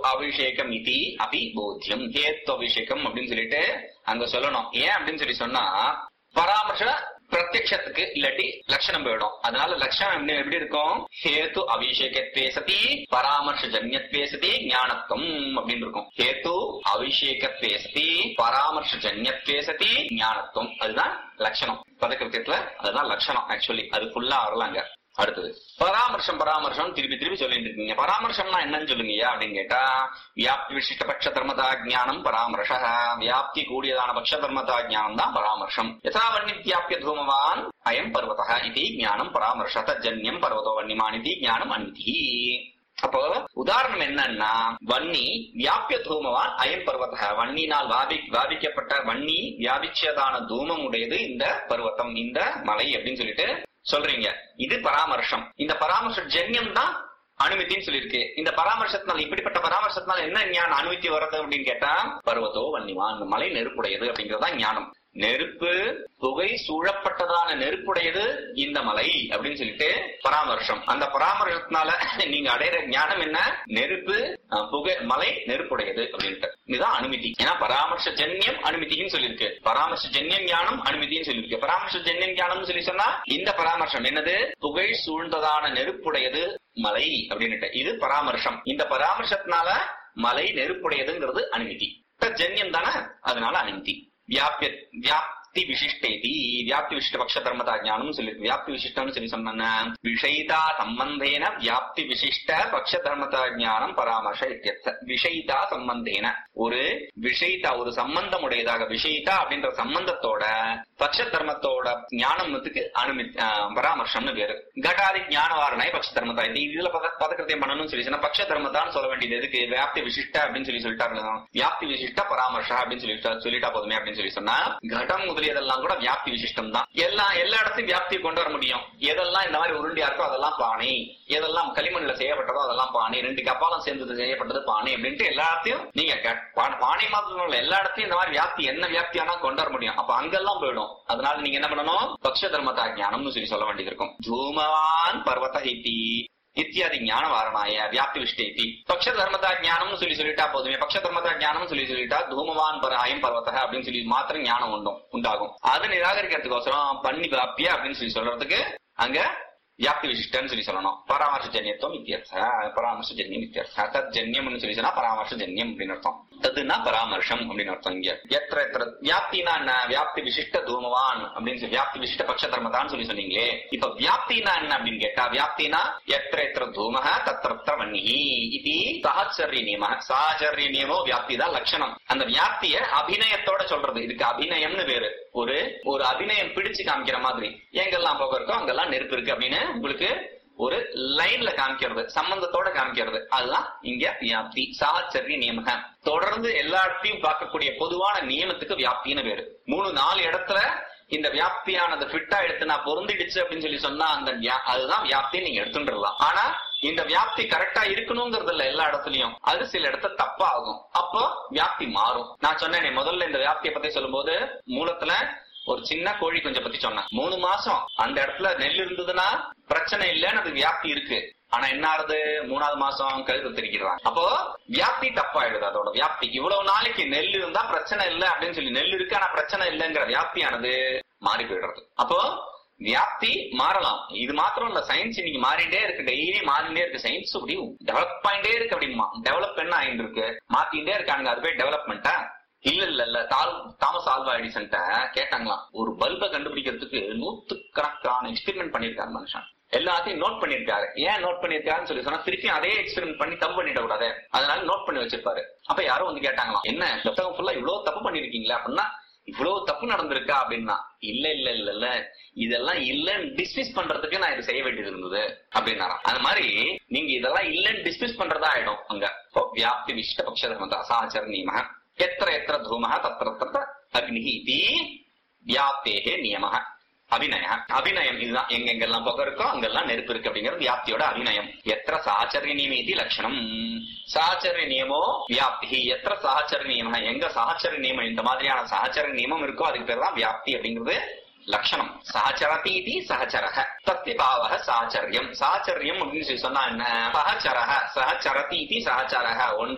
அபிஷேகம் இதி அபி போத்தியம் ஹேத்து அபிஷேகம் அப்படின்னு சொல்லிட்டு அங்க சொல்லணும் ஏன் அப்படின்னு சொல்லி சொன்னா பராமர்ஷ பிரத்யக்ஷத்துக்கு இல்லாட்டி லட்சணம் போயிடும் அதனால லட்சணம் எப்படி எப்படி இருக்கும் ஹேத்து அபிஷேகத்வே சதி பராமர்ஷ ஜன்யத்வே சதி ஞானத்துவம் அப்படின்னு இருக்கும் ஹேத்து அபிஷேகத்வே சதி பராமர்ஷ ஜன்யத்வே சதி ஞானத்துவம் அதுதான் லட்சணம் பதக்கிருத்தியத்துல அதுதான் லட்சணம் ஆக்சுவலி அது ஃபுல்லா வரலாங்க அடுத்தது பராமர்சம் பராமர்சம் திருப்பி திருப்பி சொல்லிட்டு இருக்கீங்க பராமர்சம்னா என்னன்னு சொல்லுங்கய்யா அப்படின்னு கேட்டா வியாப்தி விசிஷ்ட பட்ச தர்மதா ஜானம் பராமர்ஷ வியாப்தி கூடியதான பட்ச தர்மதா ஜானம் தான் பராமர்ஷம் யதா வன்னித்யாப்பிய தூமவான் அயம் பர்வதः இது ஞானம் பராமர்ஷ தஜன்யம் பர்வதோ வன்னிமான் இது ஞானம் அன்னிதி அப்போ உதாரணம் என்னன்னா வன்னி வியாபிய தூமவான் அயம் பர்வத வன்னினால் வாபி வியாபிக்கப்பட்ட வன்னி வியாபிச்சதான தூமம் உடையது இந்த பர்வதம் இந்த மலை அப்படின்னு சொல்லிட்டு சொல்றீங்க இது பராமர்ஷம் இந்த பராமர்ஷ ஜன்யம் தான் அனுமதின்னு சொல்லியிருக்கு இந்த பராமர்சத்தினால் இப்படிப்பட்ட பராமர்சத்தினால் என்ன ஞானம் அனுமதி வர்றது அப்படின்னு கேட்டா பர்வதோ வன்னிவான் அந்த மலை நெருப்புடையது அப்படிங்கறதா ஞானம் நெருப்பு புகை சூழப்பட்டதான நெருப்புடையது இந்த மலை அப்படின்னு சொல்லிட்டு பராமர்சம் அந்த பராமர்சத்தினால நீங்க அடையிற ஞானம் என்ன நெருப்பு அஹ், புகை மலை நெருப்புடையது அப்படின்ட்டு இதுதான் அனுமதி ஏன்னா பராமர்ஷ ஜன்யம் அனுமதின்னு சொல்லியிருக்கு பராமர்ஷ ஜன்யம் ஞானம் அனுமதின்னு சொல்லியிருக்கு பராமர்ஷ ஜன்யம் ஞானம்னு சொல்லி சொன்னா இந்த பராமர்சம் என்னது புகை சூழ்ந்ததான நெருப்புடையது மலை அப்படின்னுட்டு இது பராமர்சம் இந்த பராமர்சத்தினால மலை நெருப்புடையதுங்கிறது அனுமதி ஜன்யம் தானே அதனால அனுமதி வியாபிய வியாப்தி விசிஷ்டேதி வியாப்தி விசிஷ்ட பக்ஷ தர்மதா ஞானம் சொல்லி வியாப்தி விசிஷ்டம்னு சொல்லி சொன்ன விஷயிதா சம்பந்தேன வியாப்தி விசிஷ்ட பக்ஷ தர்மதா ஞானம் பராமர்ஷ இத்தியர்த்த விஷயிதா சம்பந்தேன ஒரு விஷயிதா ஒரு சம்பந்தம் உடையதாக விஷயிதா அப்படின்ற சம்பந்தத்தோட பக்ஷ தர்மத்தோட ஞானத்துக்கு அனுமதி ஆஹ், பராமர்ஷம்னு பேரு கடாதி ஞான வாரணாய் பக்ஷ தர்மதா இது இதுல பத பதக்கிருத்தியம் பண்ணணும்னு சொல்லி சொன்னா பக்ஷ தர்மத்தான்னு சொல்ல வேண்டியது எதுக்கு வியாப்தி விசிஷ்ட அப்படின்னு சொல்லி சொல்லிட்டாரு வியாப்தி விசிஷ்ட பராமர்ஷா அப்படின்னு சொல்லிட்டா சொல்லிட்டா போதுமே அப்படின்னு சொல்லி சொன்னா கடம் முதலியதெல்லாம் கூட வியாப்தி விசிஷ்டம் தான் எல்லாம் எல்லா இடத்தையும் வியாப்தி கொண்டு வர முடியும் எதெல்லாம் இந்த மாதிரி உருண்டியா இருக்கோ அதெல்லாம் பானை எதெல்லாம் களிமண்ல செய்யப்பட்டதோ அதெல்லாம் பானை ரெண்டு கப்பாலம் சேர்ந்தது செய்யப்பட்டது பானை அப்படின்ட்டு எல்லாத்தையும் நீங்க க- பா- பானை மாத்திரம் இல்ல, எல்லா இடத்தையும் இந்த மாதிரி வியாப்தி என்ன வியாப்தியானா கொண்டு வர முடியும் அப்ப அங்கெல்லாம் போயிடும் அதனால நீங்க என்ன பண்ணணும் பக்ஷ தர்மதா ஞானம்னு சொல்லி சொல்ல வேண்டியது இருக்கும் தூமவான் பர்வத இத்தி இத்தியாதி ஞான வாரணாய வியாப்தி விஷ்டேதி பக்ஷ தர்மதா ஞானம்னு சொல்லி சொல்லிட்டா போதுமே பக்ஷ தர்மதா ஞானம்னு சொல்லி சொல்லிட்டா தூமவான் பர அயம் பர்வத அப்படின்னு சொல்லி மாத்திரம் ஞானம் உண்டும் உண்டாகும் அதை நிராகரிக்கிறதுக்கோசரம் பண்ணி வியாபிய அப்படின்னு சொல்லி சொல்றதுக்கு அங்க வியாப்தி விசிஷ்டன்னு சொல்லி சொல்லணும் பராமர்ஷ ஜன்யத்துவம் இத்தியர்த்த பராமர்ஷ ஜன்யம் இத்தியர்த்த தத் ஜன்யம்னு சொல்லி சொன்னா பராமர்ஷ ஜன்யம் அப்படின்னு அர்த்தம் ததுன்னா பராமர்ஷம் அப்படின்னு அர்த்தம் இங்க எத்திர எத்திர வியாப்தினா என்ன வியாப்தி விசிஷ்ட தூமவான் அப்படின்னு சொல்லி வியாப்தி விசிஷ்ட பக்ஷ தர்மதான்னு சொல்லி சொன்னீங்களே இப்ப வியாப்தினா என்ன அப்படின்னு கேட்டா வியாப்தினா எத்திர எத்திர தூமக தத்திர வன்னிஹி இது சஹச்சரிய நியம சஹச்சரிய நியமோ வியாப்தி தான் லட்சணம் அந்த வியாப்திய அபிநயத்தோட சொல்றது இதுக்கு அபிநயம்னு பேரு ஒரு ஒரு அபிநயம் பிடிச்சு காமிக்கிற மாதிரி எங்கெல்லாம் போக இருக்கோ அங்கெல்லாம் நெருப்பு இருக்கு அப்படின்னு உங்களுக்கு ஒரு லைன்ல காமிக்கிறது சம்பந்தத்தோட காமிக்கிறது அதுதான் இங்க வியாப்தி சாச்சரிய நியமக தொடர்ந்து எல்லா இடத்தையும் பார்க்கக்கூடிய பொதுவான நியமத்துக்கு வியாப்தின்னு பேரு மூணு நாலு இடத்துல இந்த வியாப்தியானது ஃபிட்டா எடுத்து நான் பொருந்திடுச்சு அப்படின்னு சொல்லி சொன்னா அந்த வியா- அதுதான் வியாப்தி நீங்க எடுத்துட்டுலாம் ஆனா இந்த வியாப்தி கரெக்டா இருக்கணுங்கிறது இல்ல எல்லா இடத்துலயும் அது சில இடத்துல தப்பா ஆகும் அப்போ வியாப்தி மாறும் நான் சொன்னேனே முதல்ல இந்த வியாப்தியை பத்தி சொல்லும்போது மூலத்துல ஒரு சின்ன கோழி குஞ்சை பத்தி சொன்னேன் மூணு மாசம் அந்த இடத்துல நெல் இருந்ததுன்னா பிரச்சனை இல்லைன்னு அது வியாப்தி இருக்கு ஆனா என்ன ஆகுது மூணாவது மாசம் கழுத்து திரிக்கிறாங்க அப்போ வியாப்தி தப்பாயிடுது அதோட வியாப்தி இவ்வளவு நாளைக்கு நெல் இருந்தா பிரச்சனை இல்ல அப்படின்னு சொல்லி நெல் இருக்கு ஆனா பிரச்சனை இல்லைங்கிற வியாப்தியானது மாறி போயிடுறது அப்போ வியாப்தி மாறலாம் இது மாத்திரம் இல்ல சயின்ஸ் இன்னைக்கு மாறிட்டே இருக்கு டெய்லி மாறிட்டே இருக்கு சயின்ஸ் அப்படி டெவலப் ஆயிட்டே இருக்கு அப்படிமா டெவலப் என்ன ஆயிட்டு இருக்கு மாத்திட்டே இருக்காங்க அது போய் டெவலப்மெண்டா இல்ல இல்ல இல்ல தால் தாமஸ் ஆல்வா எடிசன்ட்ட கேட்டாங்களாம் ஒரு பல்பை கண்டுபிடிக்கிறதுக்கு நூத்து கணக்கான எக்ஸ்பெரிமெண்ட் பண்ணிருக்காரு மனுஷன் எல்லாத்தையும் நோட் பண்ணிருக்காரு ஏன் நோட் பண்ணிருக்காருன்னு சொல்லி சொன்னா திருப்பி அதே எக்ஸ்பெரிமெண்ட் பண்ணி தப்பு பண்ணிட கூடாது அதனால நோட் பண்ணி வச்சிருப்பாரு அப்ப யாரோ வந்து கேட்டாங்களாம் என்ன புத்தகம் ஃபுல்லா இவ்வளவு தப்பு பண்ணிருக்கீங்களா அப்படின்னா இவ்வளவு தப்பு நடந்திருக்கா அப்படின்னா இல்ல இல்ல இல்ல இல்ல இதெல்லாம் இல்லன்னு டிஸ்மிஸ் பண்றதுக்கு நான் இது செய்ய வேண்டியது இருந்தது அப்படின்னாராம் அந்த மாதிரி நீங்க இதெல்லாம் இல்லன்னு டிஸ்மிஸ் பண்றதா ஆயிடும் அங்க இப்போ வியாப்தி விஷ்ட பக்ஷ தர்மதா சாச்சர நியம எத்திர எத்திர தூம தத்திர தத்திர அக்னி இது வியாப்தேகே நியம அபிநய அபிநயம் இதுதான் எங்கெங்கெல்லாம் புகை இருக்கோ அங்கெல்லாம் நெருப்பு இருக்கு அப்படிங்கிறது வியாப்தியோட அபிநயம் எத்திர சாச்சரிய நியமேதி லட்சணம் சாச்சரிய நியமோ வியாப்தி எத்திர சாச்சரிய நியம எங்க சாச்சரிய நியமம் இந்த மாதிரியான சாச்சரிய நியமம் இருக்கோ அதுக்கு பேர் தான் வியாப்தி அப்படிங்கிறது லட்சணம் சஹச்சரதி இது சஹச்சரக தத்தி பாவக சாச்சரியம் சாச்சரியம் அப்படின்னு சொல்லி சொன்னா என்ன சஹச்சரக சஹச்சரதி இது சஹச்சரக ஒன்று